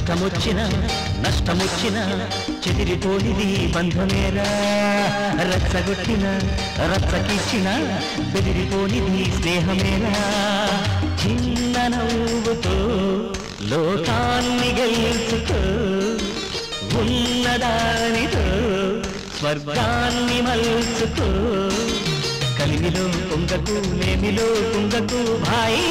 కష్టమొచ్చిన నష్టమొచ్చిన చెదిరిపోనిది బంధమేరా రచ్చగొట్టిన రచ్చకిచ్చిన బెదిరిపోనిది స్నేహమేరా చిన్న నవ్వుతో లోకాన్ని గెలుచుకో ఉన్నదానితో స్వర్గాన్ని మలుచుకో కలిమిలో కుంగకు నేమిలో కుంగకు భాయి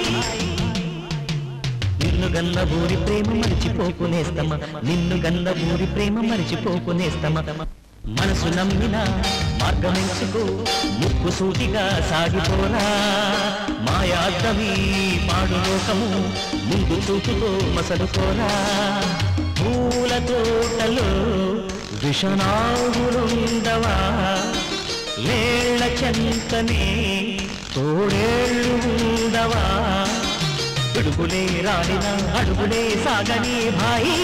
నిన్ను గన్న ఊరి ప్రేమ మరిచిపోకునేస్తమా నిన్ను గన్న ఊరి ప్రేమ మరిచిపోకునేస్తమా మనసు నమ్మిన మార్గమెంచుకో ముక్కు సూటిగా సాగిపోరా మాయాద్దవి పాడు లోకము ముందు చూపుతో మసలుకోరా పూల తోటలో విషనాగులుండవా లేళ్ల చెంతనే తోడేళ్ళు ఉండవా అడుగులే రాడిన అడుగులే సాగని భాయి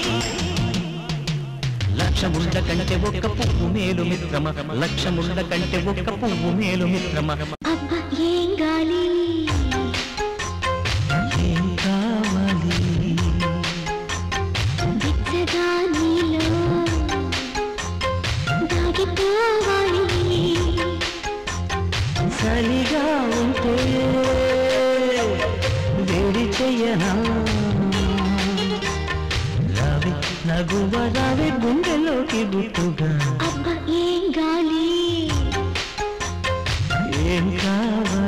లక్షముండ కంటే ఒక్క పువ్వు మేలు మిత్రమ లక్షముండ కంటే ఒక్క పువ్వు మేలు మిత్రమ అబ్బా ఏం గాలి ఏం కావాలి బిచ్చగా నీలో దాగిపోవాలి చలిగా ఉంటే వేడి చెయ్యనా రావి నగువ రావి గుండెలోకి గుట్టుగా అబ్బా ఏం గాలి ఏం కావాలి